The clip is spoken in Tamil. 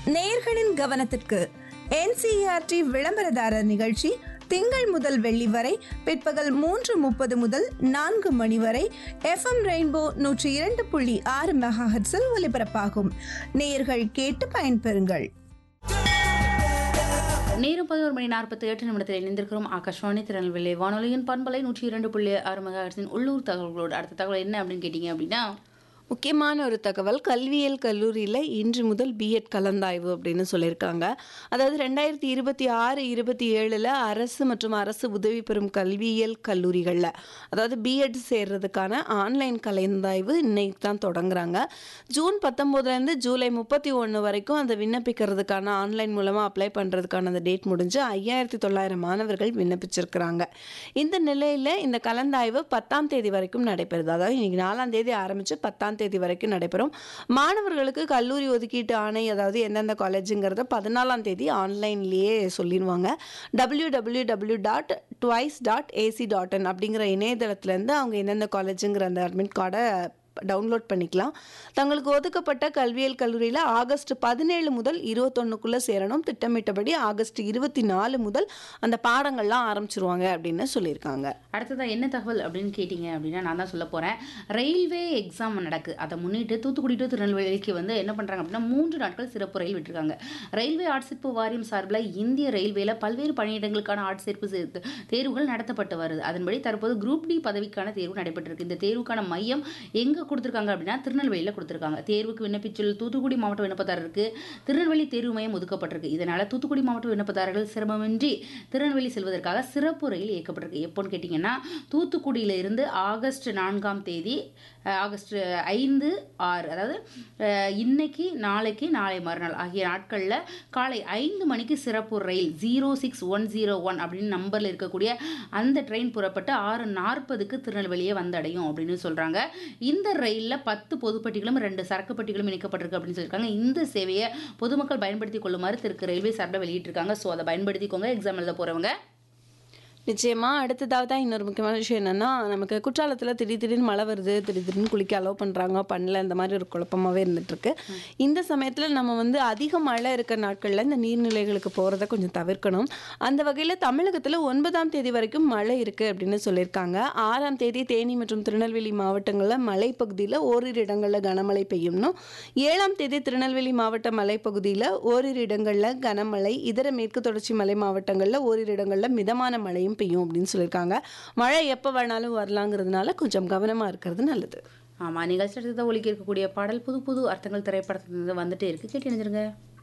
நேயர்களின் கவனத்திற்கு என்சிஆர்டி விளம்பரதாரர் நிகழ்ச்சி திங்கள் முதல் வெள்ளி வரை பிற்பகல் மூன்று முப்பது முதல் நான்கு மணி வரை எஃப்எம் ரெயின்போ நூற்றி இரண்டு புள்ளி ஆறு மெகாஹெட்ஸில் ஒலிபரப்பாகும் நேயர்கள் கேட்டு பயன்பெறுங்கள் நேரம் பதினோரு மணி நாற்பத்தி எட்டு நிமிடத்தில் இணைந்திருக்கிறோம் ஆகாஷ்வாணி திருநெல்வேலி வானொலியின் பண்பலை நூற்றி இரண்டு புள்ளி ஆறு மெகாஹெர்ட்ஸின் உள்ளூர் தகவல்களோடு அடுத்த தகவல் என்ன அப்படின்னு கேட்டிங்க அப்படின்னா முக்கியமான ஒரு தகவல் கல்வியியல் கல்லூரியில் இன்று முதல் பிஎட் கலந்தாய்வு அப்படின்னு சொல்லியிருக்காங்க அதாவது ரெண்டாயிரத்தி இருபத்தி ஆறு இருபத்தி ஏழில் அரசு மற்றும் அரசு உதவி பெறும் கல்வியியல் கல்லூரிகளில் அதாவது பிஎட் சேர்றதுக்கான ஆன்லைன் கலந்தாய்வு இன்னைக்கு தான் தொடங்குறாங்க ஜூன் பத்தொம்போதுலேருந்து ஜூலை முப்பத்தி ஒன்று வரைக்கும் அந்த விண்ணப்பிக்கிறதுக்கான ஆன்லைன் மூலமாக அப்ளை பண்ணுறதுக்கான அந்த டேட் முடிஞ்சு ஐயாயிரத்தி தொள்ளாயிரம் மாணவர்கள் விண்ணப்பிச்சிருக்கிறாங்க இந்த நிலையில் இந்த கலந்தாய்வு பத்தாம் தேதி வரைக்கும் நடைபெறுது அதாவது இன்னைக்கு நாலாம் தேதி ஆரம்பித்து பத்தாம் தேதி வரைக்கும் நடைபெறும் மாணவர்களுக்கு கல்லூரி ஒதுக்கீட்டு ஆணை அதாவது எந்தெந்த காலேஜுங்கிறத பதினாலாம் தேதி ஆன்லைன்லேயே சொல்லிடுவாங்க W W W dot dwise dot AC dot in அப்படிங்கிற இணையதளத்துலேருந்து அவங்க எந்தெந்த காலேஜுங்கிற அந்த அட்மிட் கார்டை டவுன்லோட் பண்ணிக்கலாம் தங்களுக்கு ஒதுக்கப்பட்ட கல்வியியல் கல்லூரியில் ஆகஸ்ட் பதினேழு முதல் இருபத்தொன்னுக்குள்ளே சேரணும் திட்டமிட்டபடி ஆகஸ்ட் இருபத்தி நாலு முதல் அந்த பாடங்கள்லாம் ஆரம்பிச்சிருவாங்க அப்படின்னு சொல்லியிருக்காங்க அடுத்ததாக என்ன தகவல் அப்படின்னு கேட்டிங்க அப்படின்னா நான் தான் சொல்ல போகிறேன் ரயில்வே எக்ஸாம் நடக்கு அதை முன்னிட்டு தூத்துக்குடி டு திருநெல்வேலிக்கு வந்து என்ன பண்ணுறாங்க அப்படின்னா மூன்று நாட்கள் சிறப்பு ரயில் விட்டுருக்காங்க ரயில்வே ஆட்சேர்ப்பு வாரியம் சார்பில் இந்திய ரயில்வேல பல்வேறு பணியிடங்களுக்கான ஆட்சேர்ப்பு சே- தேர்வுகள் நடத்தப்பட்டு வருது அதன்படி தற்போது குரூப் டி பதவிக்கான தேர்வு நடைபெற்றிருக்கு இந்த தேர்வுக்கான மையம் எங்கே கொடுத்துருக்காங்க அப்படின்னா திருநெல்வேலியில் கொடுத்துருக்காங்க தேர்வுக்கு விண்ணப்பிச்சுள்ள தூத்துக்குடி மாவட்ட விண்ணப்பதாரருக்கு திருநெல்வேலி தேர்வு மையம் ஒதுக்கப்பட்டிருக்கு இதனால் தூத்துக்குடி மாவட்ட விண்ணப்பதாரர்கள் சிரமமின்றி திருநெல்வேலி செல்வதற்காக சிறப்பு ரயில் இயக்கப்பட்டிருக்கு எப்போன்னு கேட்டிங்கன்னா தூத்துக்குடியில இருந்து ஆகஸ்ட் நான்காம் தேதி அஹ், ஆகஸ்ட் ஐந்து ஆறு அதாவது அஹ், இன்னைக்கு நாளைக்கு நாளை மறுநாள் ஆகிய நாட்களில் காலை ஐந்து மணிக்கு சிறப்பு ரயில் zero six one zero one அப்படின்னு நம்பரில் இருக்கக்கூடிய அந்த ட்ரெயின் புறப்பட்டு ஆறு நாற்பதுக்கு திருநெல்வேலியை வந்தடையும் அப்படின்னு சொல்கிறாங்க இந்த ரயிலில் பத்து பொதுப்பட்டிகளும் ரெண்டு சரக்கு பெட்டிகளும் இணைக்கப்பட்டிருக்கு அப்படின்னு சொல்லியிருக்காங்க இந்த சேவையை பொதுமக்கள் பயன்படுத்தி கொள்ளுமாறு திருக்கு ரயில்வே சார்பில் வெளியிட்டிருக்காங்க ஸோ அதை பயன்படுத்திக்கோங்க எக்ஸாம் எழுத போகிறவங்க நிச்சயமா அடுத்ததாக தான் இன்னொரு முக்கியமான விஷயம் என்னன்னா நமக்கு குற்றாலத்தில் திடீர் திடீர்னு மழை வருது திடீர் திடீர்னு குளிக்க அலோவ் பண்ணுறாங்க பண்ணல இந்த மாதிரி ஒரு குழப்பமாகவே இருந்துட்டுருக்கு இந்த சமயத்தில் நம்ம வந்து அதிக மழை இருக்க நாட்களில் இந்த நீர்நிலைகளுக்கு போகிறத கொஞ்சம் தவிர்க்கணும் அந்த வகையில் தமிழகத்தில் ஒன்பதாம் தேதி வரைக்கும் மழை இருக்குது அப்படின்னு சொல்லியிருக்காங்க ஆறாம் தேதி தேனி மற்றும் திருநெல்வேலி மாவட்டங்களில் மலைப்பகுதியில் ஓரிரு இடங்களில் கனமழை பெய்யும்னும் ஏழாம் தேதி திருநெல்வேலி மாவட்ட மலைப்பகுதியில் ஓரிரு இடங்களில் கனமழை இதர மேற்கு தொடர்ச்சி மலை மாவட்டங்களில் ஓரிரு இடங்களில் மிதமான மழையும் பெய்யும் அப்படின்னு சொல்லியிருக்காங்க மழை எப்போ வேணாலும் வரலாங்கிறதுனால கொஞ்சம் கவனமாக இருக்கிறது நல்லது ஆமாம் நிகழ்ச்சி அடுத்ததாக ஒலிக்க இருக்கக்கூடிய பாடல் புது புது அர்த்தங்கள் திரைப்படத்துல இருந்து வந்துட்டே இருக்கு கேட்டு இணைஞ்சிருங்க